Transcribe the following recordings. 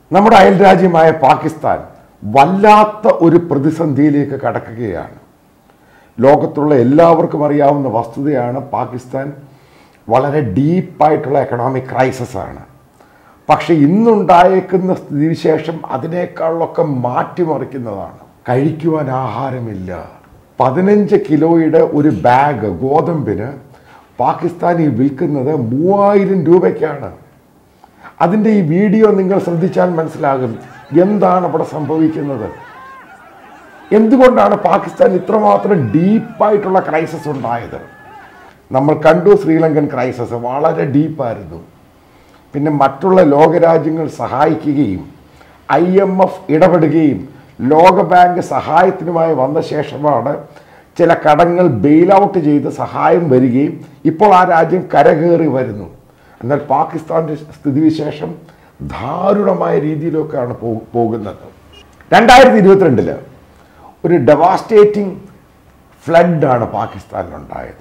നമ്മുടെ അയൽരാജ്യമായ പാകിസ്ഥാൻ വല്ലാത്ത ഒരു പ്രതിസന്ധിയിലേക്ക് കടക്കുകയാണ് ലോകത്തുള്ള എല്ലാവർക്കും അറിയാവുന്ന വസ്തുതയാണ് പാകിസ്ഥാൻ വളരെ ഡീപ്പായിട്ടുള്ള എക്കണോമിക് ക്രൈസിസ് ആണ് പക്ഷെ ഇന്നുണ്ടായേക്കുന്ന സ്ഥിതിവിശേഷം അതിനേക്കാളൊക്കെ മാറ്റിമറിക്കുന്നതാണ് കഴിക്കുവാൻ ആഹാരമില്ല പതിനഞ്ച് കിലോയുടെ ഒരു ബാഗ് ഗോതമ്പിന് പാകിസ്ഥാനിൽ വിൽക്കുന്നത് മൂവായിരം രൂപയ്ക്കാണ് അതിൻ്റെ ഈ വീഡിയോ നിങ്ങൾ ശ്രദ്ധിച്ചാൽ മനസ്സിലാകും എന്താണ് അവിടെ സംഭവിക്കുന്നത് എന്തുകൊണ്ടാണ് പാകിസ്ഥാൻ ഇത്രമാത്രം ഡീപ്പായിട്ടുള്ള ക്രൈസിസ് ഉണ്ടായത് നമ്മൾ കണ്ടു ശ്രീലങ്കൻ ക്രൈസിസ് വളരെ ഡീപ്പായിരുന്നു പിന്നെ മറ്റുള്ള ലോകരാജ്യങ്ങൾ സഹായിക്കുകയും ഐ എം എഫ് ഇടപെടുകയും ലോകബാങ്ക് സഹായത്തിനുമായി വന്ന ശേഷമാണ് ചില കടങ്ങൾ ബെയിൽ ഔട്ട് ചെയ്ത് സഹായം വരികയും ഇപ്പോൾ ആ രാജ്യം കരകയറി വരുന്നു എന്നാൽ പാകിസ്ഥാൻ്റെ സ്ഥിതിവിശേഷം ദാരുണമായ രീതിയിലൊക്കെയാണ് പോ- പോകുന്നത് രണ്ടായിരത്തി ഇരുപത്തിരണ്ടില് ഒരു ഡെവാസ്റ്റേറ്റിംഗ് ഫ്ലഡാണ് പാകിസ്ഥാനിലുണ്ടായത്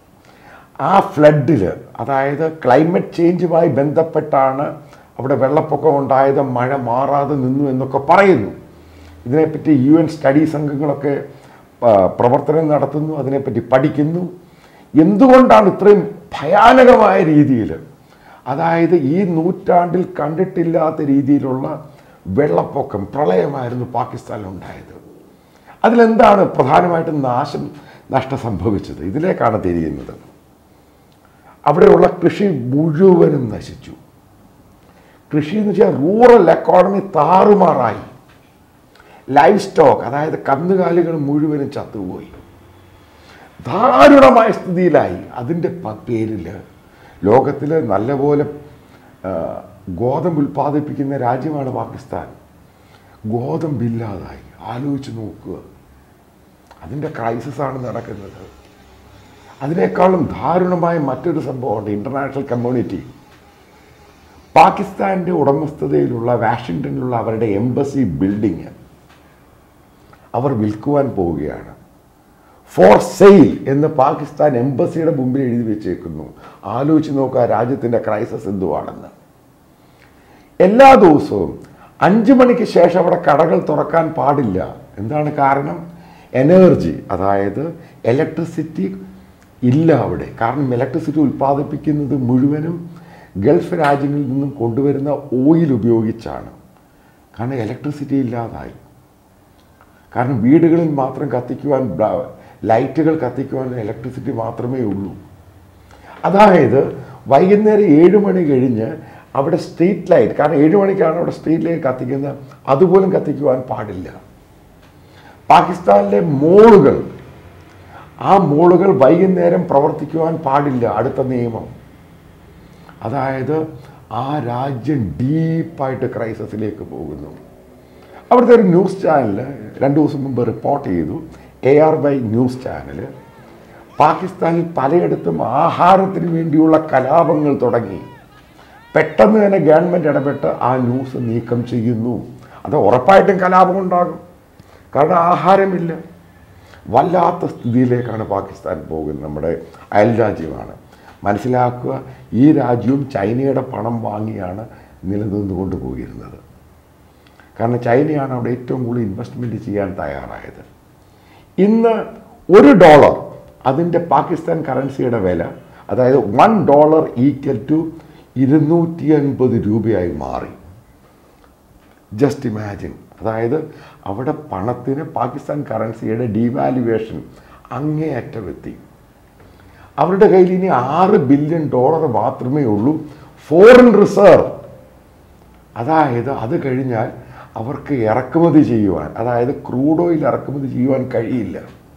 ആ ഫ്ലഡിൽ അതായത് ക്ലൈമറ്റ് ചേഞ്ചുമായി ബന്ധപ്പെട്ടാണ് അവിടെ വെള്ളപ്പൊക്കം ഉണ്ടായത് മഴ മാറാതെ നിന്നു എന്നൊക്കെ പറയുന്നു ഇതിനെപ്പറ്റി യു എൻ സ്റ്റഡി സംഘങ്ങളൊക്കെ ആ, പ്രവർത്തനം നടത്തുന്നു അതിനെപ്പറ്റി പഠിക്കുന്നു എന്തുകൊണ്ടാണ് ഇത്രയും ഭയാനകമായ രീതിയിൽ അതായത് ഈ നൂറ്റാണ്ടിൽ കണ്ടിട്ടില്ലാത്ത രീതിയിലുള്ള വെള്ളപ്പൊക്കം പ്രളയമായിരുന്നു പാകിസ്ഥാനിലുണ്ടായത് അതിലെന്താണ് പ്രധാനമായിട്ടും നാശം നഷ്ടം സംഭവിച്ചത് ഇതിലേക്കാണ് തിരിയുന്നത് അവിടെയുള്ള കൃഷി മുഴുവനും നശിച്ചു കൃഷി എന്ന് വെച്ചാൽ റൂറൽ എക്കോണമി താറുമാറായി ലൈഫ് സ്റ്റോക്ക് അതായത് കന്നുകാലികൾ മുഴുവനും ചത്തുപോയി ദാരുണമായ സ്ഥിതിയിലായി അതിൻ്റെ പേരിൽ ലോകത്തിൽ നല്ലപോലെ ആ, ഗോതമ്പ് ഉൽപ്പാദിപ്പിക്കുന്ന രാജ്യമാണ് പാകിസ്ഥാൻ ഗോതമ്പില്ലാതായി ആലോചിച്ച് നോക്കുക അതിൻ്റെ ക്രൈസിസാണ് നടക്കുന്നത് അതിനേക്കാളും ദാരുണമായ മറ്റൊരു സംഭവമുണ്ട് ഇൻ്റർനാഷണൽ കമ്മ്യൂണിറ്റി പാകിസ്ഥാൻ്റെ ഉടമസ്ഥതയിലുള്ള വാഷിങ്ടണിലുള്ള അവരുടെ എംബസി ബിൽഡിങ് അവർ വിൽക്കുവാൻ പോവുകയാണ് ഫോർ സെയിൽ എന്ന് പാകിസ്ഥാൻ എംബസിയുടെ മുമ്പിൽ എഴുതി വെച്ചേക്കുന്നു ആലോചിച്ച് നോക്കുക രാജ്യത്തിൻ്റെ ക്രൈസിസ് എന്തുവാണെന്ന് എല്ലാ ദിവസവും അഞ്ച് മണിക്ക് ശേഷം അവിടെ കടകൾ തുറക്കാൻ പാടില്ല എന്താണ് കാരണം എനർജി അതായത് ഇലക്ട്രിസിറ്റി ഇല്ല അവിടെ കാരണം ഇലക്ട്രിസിറ്റി ഉൽപ്പാദിപ്പിക്കുന്നത് മുഴുവനും ഗൾഫ് രാജ്യങ്ങളിൽ നിന്നും കൊണ്ടുവരുന്ന ഓയിൽ ഉപയോഗിച്ചാണ് കാരണം ഇലക്ട്രിസിറ്റി ഇല്ലാതായി കാരണം വീടുകളിൽ മാത്രം കത്തിക്കുവാൻ ബ്ല- ലൈറ്റുകൾ കത്തിക്കുവാൻ ഇലക്ട്രിസിറ്റി മാത്രമേ ഉള്ളൂ അതായത് വൈകുന്നേരം ഏഴ് മണി കഴിഞ്ഞ് അവിടെ സ്ട്രീറ്റ് ലൈറ്റ് കാരണം ഏഴ് മണിക്കാണ് അവിടെ സ്ട്രീറ്റ് ലൈറ്റ് കത്തിക്കുന്നത് അതുപോലും കത്തിക്കുവാൻ പാടില്ല പാകിസ്ഥാനിലെ മോളുകൾ ആ മോളുകൾ വൈകുന്നേരം പ്രവർത്തിക്കുവാൻ പാടില്ല അടുത്ത നിയമം അതായത് ആ രാജ്യം ഡീപ്പായിട്ട് ക്രൈസിസിലേക്ക് പോകുന്നു അവിടുത്തെ ഒരു ന്യൂസ് ചാനൽ രണ്ട് ദിവസം മുമ്പ് റിപ്പോർട്ട് ചെയ്തു A R Y news channel പാകിസ്ഥാനിൽ പലയിടത്തും ആഹാരത്തിന് വേണ്ടിയുള്ള കലാപങ്ങൾ തുടങ്ങി പെട്ടെന്ന് തന്നെ ഗവൺമെൻറ് ഇടപെട്ട് ആ ന്യൂസ് നീക്കം ചെയ്യുന്നു അത് ഉറപ്പായിട്ടും കലാപം ഉണ്ടാകും കാരണം ആഹാരമില്ല വല്ലാത്ത സ്ഥിതിയിലേക്കാണ് പാകിസ്ഥാൻ പോകുന്നത് നമ്മുടെ അയൽരാജ്യമാണ് മനസ്സിലാക്കുക ഈ രാജ്യവും ചൈനയുടെ പണം വാങ്ങിയാണ് നിലനിന്നുകൊണ്ട് പോയിരുന്നത് കാരണം ചൈനയാണ് അവിടെ ഏറ്റവും കൂടുതൽ ഇൻവെസ്റ്റ്മെൻറ്റ് ചെയ്യാൻ തയ്യാറായത് ഇന്ന് ഒരു ഡോളർ അതിൻ്റെ പാകിസ്ഥാൻ കറൻസിയുടെ വില അതായത് വൺ ഡോളർ ഈക്വൽ ടു ഇരുന്നൂറ്റി അൻപത് രൂപയായി മാറി ജസ്റ്റ് ഇമാജിൻ അതായത് അവിടെ പണത്തിന് പാകിസ്ഥാൻ കറൻസിയുടെ ഡീവാലുവേഷൻ അങ്ങേയറ്റം എത്തി അവരുടെ കയ്യിൽ ഇനി ആറ് ബില്യൺ ഡോളർ മാത്രമേ ഉള്ളൂ ഫോറിൻ റിസർവ് അതായത് അത് കഴിഞ്ഞാൽ അവർക്ക് ഇറക്കുമതി ചെയ്യുവാൻ അതായത് ക്രൂഡ് ഓയിൽ ഇറക്കുമതി ചെയ്യുവാൻ കഴിയില്ല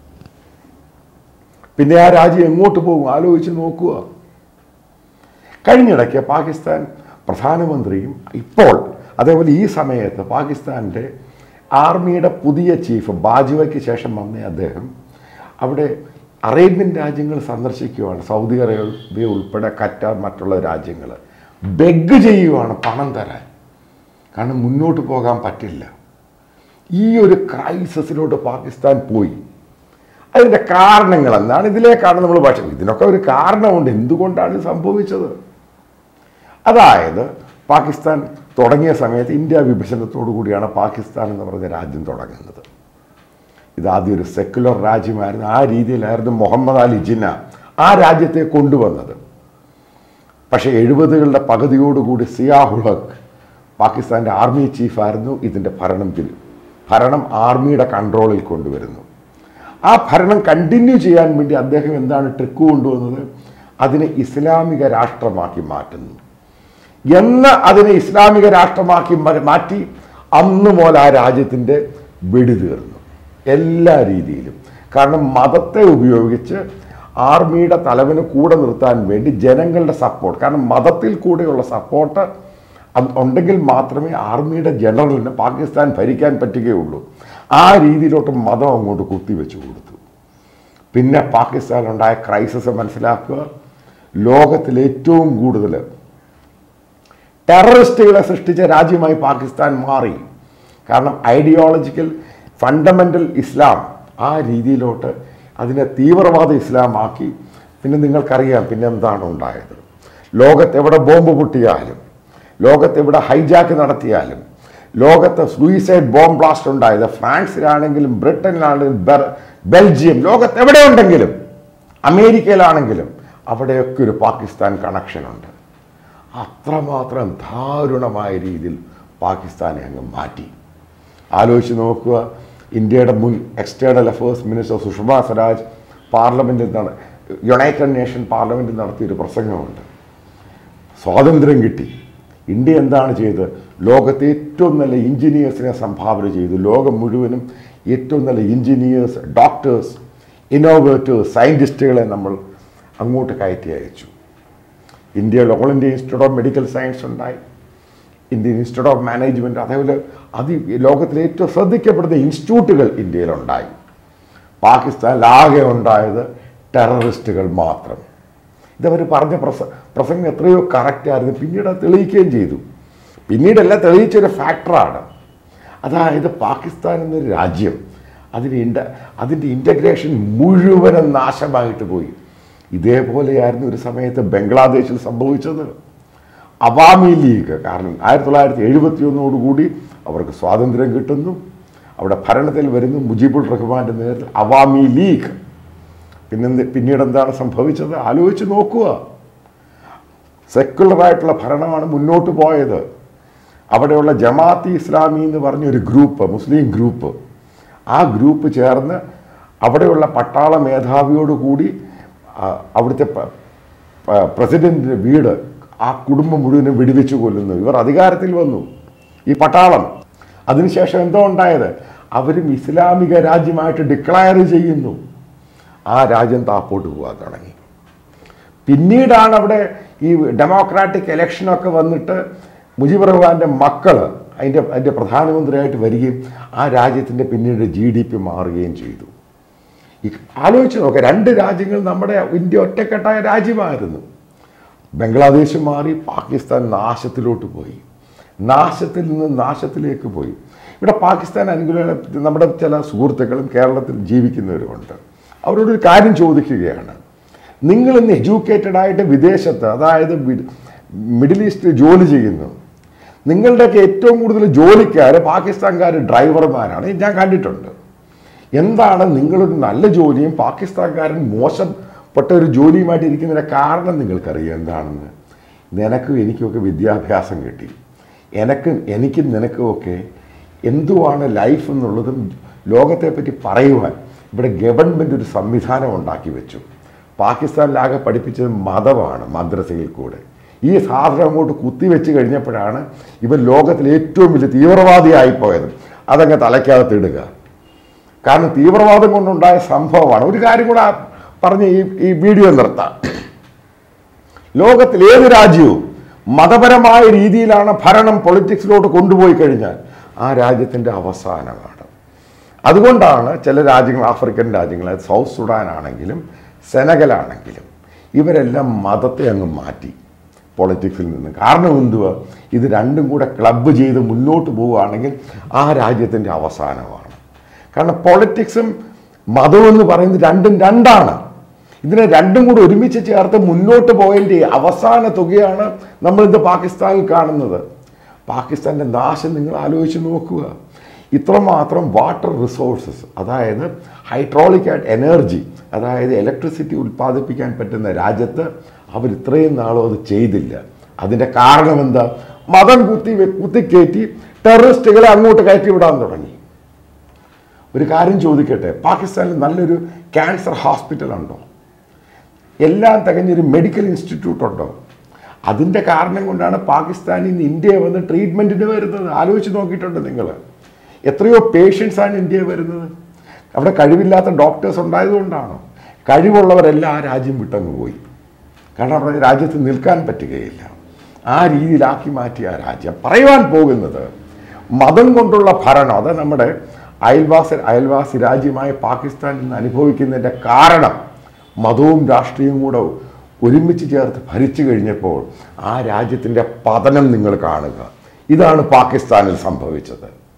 പിന്നെ ആ രാജ്യം എങ്ങോട്ട് പോകും ആലോചിച്ച് നോക്കുക കഴിഞ്ഞിടയ്ക്ക് പാകിസ്ഥാൻ പ്രധാനമന്ത്രിയും ഇപ്പോൾ അതേപോലെ ഈ സമയത്ത് പാകിസ്ഥാൻ്റെ ആർമിയുടെ പുതിയ ചീഫ് ബാജ്വയ്ക്ക് ശേഷം വന്ന അദ്ദേഹം അവിടെ അറേബ്യൻ രാജ്യങ്ങൾ സന്ദർശിക്കുകയാണ് സൗദി അറേബ്യ ഉൾപ്പെടെ ഖറ്റാർ മറ്റുള്ള രാജ്യങ്ങൾ ബെഗ് ചെയ്യുവാണ് പണം തരാൻ കാരണം മുന്നോട്ട് പോകാൻ പറ്റില്ല ഈ ഒരു ക്രൈസിസിലോട്ട് പാകിസ്ഥാൻ പോയി അതിൻ്റെ കാരണങ്ങൾ എന്താണ് ഇതിലേക്കാണ് നമ്മൾ പക്ഷേ ഇതിനൊക്കെ ഒരു കാരണമുണ്ട് എന്തുകൊണ്ടാണ് ഇത് സംഭവിച്ചത് അതായത് പാകിസ്ഥാൻ തുടങ്ങിയ സമയത്ത് ഇന്ത്യ വിഭജനത്തോടു കൂടിയാണ് പാകിസ്ഥാൻ എന്ന് പറഞ്ഞ രാജ്യം തുടങ്ങുന്നത് ഇതാദ്യം ഒരു സെക്കുലർ രാജ്യമായിരുന്നു ആ രീതിയിലായിരുന്നു മുഹമ്മദ് അലി ജിന്ന ആ രാജ്യത്തെ കൊണ്ടുവന്നത് പക്ഷേ എഴുപതുകളുടെ പകുതിയോടുകൂടി സിയാഹുളക് പാകിസ്ഥാൻ്റെ ആർമി ചീഫായിരുന്നു ഇതിൻ്റെ ഭരണം തിരി- ഭരണം ആർമിയുടെ കൺട്രോളിൽ കൊണ്ടുവരുന്നു ആ ഭരണം കണ്ടിന്യൂ ചെയ്യാൻ വേണ്ടി അദ്ദേഹം എന്താണ് ട്രിക്ക് കൊണ്ടുവന്നത് അതിനെ ഇസ്ലാമിക രാഷ്ട്രമാക്കി മാറ്റുന്നു എന്ന് അതിനെ ഇസ്ലാമിക രാഷ്ട്രമാക്കി മ- മാറ്റി അന്ന് മുതൽ ആ രാജ്യത്തിൻ്റെ വെടി തീർന്നു എല്ലാ രീതിയിലും കാരണം മതത്തെ ഉപയോഗിച്ച് ആർമിയുടെ തലവന് കൂടെ നിർത്താൻ വേണ്ടി ജനങ്ങളുടെ സപ്പോർട്ട് കാരണം മതത്തിൽ കൂടെയുള്ള സപ്പോർട്ട് ഉണ്ടെങ്കിൽ മാത്രമേ ആർമിയുടെ ജനറലിന് പാകിസ്ഥാൻ ഭരിക്കാൻ പറ്റുകയുള്ളൂ ആ രീതിയിലോട്ട് മതം അങ്ങോട്ട് കുത്തിവെച്ച് കൊടുത്തു പിന്നെ പാകിസ്ഥാനിലുണ്ടായ ക്രൈസിസ് മനസ്സിലാക്കുക ലോകത്തിൽ ഏറ്റവും കൂടുതൽ ടെററിസ്റ്റുകളെ സൃഷ്ടിച്ച രാജ്യമായി പാകിസ്ഥാൻ മാറി കാരണം ഐഡിയോളജിക്കൽ ഫണ്ടമെൻ്റൽ ഇസ്ലാം ആ രീതിയിലോട്ട് അതിനെ തീവ്രവാദ ഇസ്ലാമാക്കി പിന്നെ നിങ്ങൾക്കറിയാം പിന്നെ എന്താണ് ഉണ്ടായത് ലോകത്തെവിടെ ബോംബ് പൊട്ടിയാലും ലോകത്തെവിടെ ഹൈജാക്ക് നടത്തിയാലും ലോകത്ത് സൂയിസൈഡ് ബോംബ് ബ്ലാസ്റ്റ് ഉണ്ടായത് ഫ്രാൻസിലാണെങ്കിലും ബ്രിട്ടനിലാണെങ്കിലും ബെർ- ബെൽജിയം ലോകത്ത് എവിടെ ഉണ്ടെങ്കിലും അമേരിക്കയിലാണെങ്കിലും അവിടെയൊക്കെ ഒരു പാകിസ്ഥാൻ കണക്ഷനുണ്ട് അത്രമാത്രം ദാരുണമായ രീതിയിൽ പാകിസ്ഥാനെ അങ്ങ് മാറ്റി ആലോചിച്ച് നോക്കുക ഇന്ത്യയുടെ മുൻ external affairs minister Sushma Swaraj പാർലമെൻറ്റിൽ നട യുണൈറ്റഡ് നേഷൻ പാർലമെൻറ്റിൽ നടത്തിയൊരു പ്രസംഗമുണ്ട് സ്വാതന്ത്ര്യം കിട്ടി ഇന്ത്യ എന്താണ് ചെയ്തത് ലോകത്തെ ഏറ്റവും നല്ല എഞ്ചിനീയേഴ്സിനെ സംഭാവന ചെയ്തു ലോകം മുഴുവനും ഏറ്റവും നല്ല എഞ്ചിനീയേഴ്സ് ഡോക്ടേഴ്സ് ഇന്നോവേറ്റേഴ്സ് സയൻറ്റിസ്റ്റുകളെ നമ്മൾ അങ്ങോട്ട് കയറ്റി അയച്ചു ഇന്ത്യയിൽ All India Institute of Medical Science ഉണ്ടായി ഇന്ത്യൻ ഇൻസ്റ്റിറ്റ്യൂട്ട് ഓഫ് മാനേജ്മെൻറ്റ് അതേപോലെ അതി ലോകത്തിലെ ഏറ്റവും ശ്രദ്ധിക്കപ്പെടുന്ന ഇൻസ്റ്റിറ്റ്യൂട്ടുകൾ ഇന്ത്യയിലുണ്ടായി പാകിസ്ഥാനിലാകെ ഉണ്ടായത് ടെററിസ്റ്റുകൾ മാത്രം ഇതവർ പറഞ്ഞ പ്രസ പ്രസംഗം എത്രയോ കറക്റ്റായിരുന്നു പിന്നീട് അത് തെളിയിക്കുകയും ചെയ്തു പിന്നീടല്ല തെളിയിച്ചൊരു ഫാക്ടറാണ് അതായത് പാകിസ്ഥാൻ എന്നൊരു രാജ്യം അതിന് ഇൻഡ അതിൻ്റെ ഇൻ്റഗ്രേഷൻ മുഴുവനും നാശമായിട്ട് പോയി ഇതേപോലെയായിരുന്നു ഒരു സമയത്ത് ബംഗ്ലാദേശിൽ സംഭവിച്ചത് അവാമി ലീഗ് കാരണം ആയിരത്തി തൊള്ളായിരത്തി എഴുപത്തി ഒന്നോടുകൂടി അവർക്ക് സ്വാതന്ത്ര്യം കിട്ടുന്നു അവിടെ ഭരണത്തിൽ വരുന്നു മുജീബുൾ റഹ്മാൻ്റെ നേതൃത്വത്തിൽ അവാമി ലീഗ് പിന്നെ പിന്നീട് എന്താണ് സംഭവിച്ചത് ആലോചിച്ച് നോക്കുക സെക്കുലറായിട്ടുള്ള ഭരണമാണ് മുന്നോട്ട് പോയത് അവിടെയുള്ള ജമാഅത്ത് ഇസ്ലാമി എന്ന് പറഞ്ഞ ഒരു ഗ്രൂപ്പ് മുസ്ലിം ഗ്രൂപ്പ് ആ ഗ്രൂപ്പ് ചേർന്ന് അവിടെയുള്ള പട്ടാള മേധാവിയോടുകൂടി ആ, അവിടുത്തെ പ- പ- പ്രസിഡന്റിന്റെ വീട് ആ കുടുംബം മുഴുവനും വെടിവെച്ച് കൊല്ലുന്നു ഇവർ അധികാരത്തിൽ വന്നു ഈ പട്ടാളം അതിനുശേഷം എന്തോ ഉണ്ടായത് അവരും ഇസ്ലാമിക രാജ്യമായിട്ട് ഡിക്ലയർ ചെയ്യുന്നു ആ രാജ്യം താപ്പോട്ട് പോകാൻ തുടങ്ങി പിന്നീടാണ് അവിടെ ഈ ഡെമോക്രാറ്റിക് ഇലക്ഷനൊക്കെ വന്നിട്ട് മുജീബ് റഹ്മാൻ്റെ മക്കൾ അതിൻ്റെ അതിൻ്റെ പ്രധാനമന്ത്രിയായിട്ട് വരികയും ആ രാജ്യത്തിൻ്റെ പിന്നീട് ജി ഡി പി മാറുകയും ചെയ്തു ഈ ആലോചിച്ച് നോക്കുക രണ്ട് രാജ്യങ്ങൾ നമ്മുടെ ഇന്ത്യ ഒറ്റക്കെട്ടായ രാജ്യമായിരുന്നു ബംഗ്ലാദേശ് മാറി പാകിസ്ഥാൻ നാശത്തിലോട്ട് പോയി നാശത്തിൽ നിന്ന് നാശത്തിലേക്ക് പോയി ഇവിടെ പാകിസ്ഥാൻ അനുകൂല നമ്മുടെ ചില സുഹൃത്തുക്കളും കേരളത്തിൽ ജീവിക്കുന്നവരുമുണ്ട് അവരോടൊരു കാര്യം ചോദിക്കുകയാണ് നിങ്ങൾ ഇന്ന് എഡ്യൂക്കേറ്റഡ് ആയിട്ട് വിദേശത്ത് അതായത് മിഡ്- മിഡിൽ ഈസ്റ്റിൽ ജോലി ചെയ്യുന്നു നിങ്ങളുടെയൊക്കെ ഏറ്റവും കൂടുതൽ ജോലിക്കാർ പാകിസ്ഥാൻകാർ ഡ്രൈവർമാരാണ് ഇത് ഞാൻ കണ്ടിട്ടുണ്ട് എന്താണ് നിങ്ങളൊരു നല്ല ജോലിയും പാകിസ്ഥാൻകാരൻ മോശപ്പെട്ട ഒരു ജോലിയുമായിട്ട് ഇരിക്കുന്നതിൻ്റെ കാരണം നിങ്ങൾക്കറിയാം എന്താണെന്ന് നിനക്കും എനിക്കുമൊക്കെ വിദ്യാഭ്യാസം കിട്ടി എനക്കും എനിക്കും നിനക്കുമൊക്കെ എന്തുവാണ് ലൈഫ് എന്നുള്ളതും ലോകത്തെപ്പറ്റി പറയുവാൻ ഇവിടെ ഗവൺമെൻറ് ഒരു സംവിധാനം ഉണ്ടാക്കി വെച്ചു പാകിസ്ഥാനിലാകെ പഠിപ്പിച്ചത് മതമാണ് മദ്രസയിൽ കൂടെ ഈ സാധനം അങ്ങോട്ട് കുത്തിവെച്ച് കഴിഞ്ഞപ്പോഴാണ് ഇവൻ ലോകത്തിലെ ഏറ്റവും വലിയ തീവ്രവാദിയായി പോയത് അതങ്ങ് തലയ്ക്കകത്ത് ഇടുക കാരണം തീവ്രവാദം കൊണ്ടുണ്ടായ സംഭവമാണ് ഒരു കാര്യം കൂടെ പറഞ്ഞ് ഈ ഈ വീഡിയോ നിർത്താം ലോകത്തിൽ ഏത് രാജ്യവും മതപരമായ രീതിയിലാണ് ഭരണം പൊളിറ്റിക്സിലോട്ട് കൊണ്ടുപോയി കഴിഞ്ഞാൽ ആ രാജ്യത്തിൻ്റെ അവസാനമാണ് അതുകൊണ്ടാണ് ചില രാജ്യങ്ങൾ ആഫ്രിക്കൻ രാജ്യങ്ങൾ അതായത് സൗത്ത് സുഡാൻ ആണെങ്കിലും സെനഗലാണെങ്കിലും ഇവരെല്ലാം മതത്തെ അങ്ങ് മാറ്റി പൊളിറ്റിക്സിൽ നിന്ന് കാരണം എന്തുവാ ഇത് രണ്ടും കൂടെ ക്ലബ്ബ് ചെയ്ത് മുന്നോട്ട് പോവുകയാണെങ്കിൽ ആ രാജ്യത്തിൻ്റെ അവസാനമാണ് കാരണം പൊളിറ്റിക്സും മതവും എന്ന് പറയുന്നത് രണ്ടും രണ്ടാണ് ഇതിനെ രണ്ടും കൂടി ഒരുമിച്ച് ചേർത്ത് മുന്നോട്ട് പോയതിൻ്റെ അവസാന തുകയാണ് നമ്മൾ ഇന്ന് പാകിസ്ഥാനിൽ കാണുന്നത് പാകിസ്ഥാൻ്റെ നാശം നിങ്ങൾ ആലോചിച്ച് നോക്കുക ഇത്രമാത്രം വാട്ടർ റിസോഴ്സസ് അതായത് ഹൈഡ്രോളിക് ആയിട്ട് എനർജി അതായത് ഇലക്ട്രിസിറ്റി ഉൽപ്പാദിപ്പിക്കാൻ പറ്റുന്ന രാജ്യത്ത് അവർ ഇത്രയും നാളും അത് ചെയ്തില്ല അതിൻ്റെ കാരണം എന്താ മതം കുത്തി വെ- കുത്തിക്കയറ്റി ടെററിസ്റ്റുകളെ അങ്ങോട്ട് കയറ്റി വിടാൻ തുടങ്ങി ഒരു കാര്യം ചോദിക്കട്ടെ പാകിസ്ഥാനിൽ നല്ലൊരു ക്യാൻസർ ഹോസ്പിറ്റൽ ഉണ്ടോ എല്ലാം തികഞ്ഞൊരു മെഡിക്കൽ ഇൻസ്റ്റിറ്റ്യൂട്ട് ഉണ്ടോ അതിൻ്റെ കാരണം കൊണ്ടാണ് പാകിസ്ഥാനിൽ നിന്ന് ഇന്ത്യ വന്ന് ട്രീറ്റ്മെൻറ്റിന് വരുന്നത് ആലോചിച്ച് നോക്കിയിട്ടുണ്ട് നിങ്ങൾ എത്രയോ പേഷ്യൻസ് ആണ് ഇന്ത്യ വരുന്നത് അവിടെ കഴിവില്ലാത്ത ഡോക്ടേഴ്സ് ഉണ്ടായതുകൊണ്ടാണോ കഴിവുള്ളവരെല്ലാം ആ രാജ്യം വിട്ടങ്ങ് പോയി കാരണം അവിടെ രാജ്യത്ത് നിൽക്കാൻ പറ്റുകയില്ല ആ രീതിയിലാക്കി മാറ്റിയ ആ രാജ്യം പറയുവാൻ പോകുന്നത് മതം കൊണ്ടുള്ള ഭരണം അത് നമ്മുടെ അയൽവാസി അയൽവാസി രാജ്യമായ പാകിസ്ഥാൻ ഇന്ന് അനുഭവിക്കുന്നതിൻ്റെ കാരണം മതവും രാഷ്ട്രീയവും കൂടെ ഒരുമിച്ച് ചേർത്ത് ഭരിച്ചു കഴിഞ്ഞപ്പോൾ ആ രാജ്യത്തിൻ്റെ പതനം നിങ്ങൾ കാണുക ഇതാണ് പാകിസ്ഥാനിൽ സംഭവിച്ചത്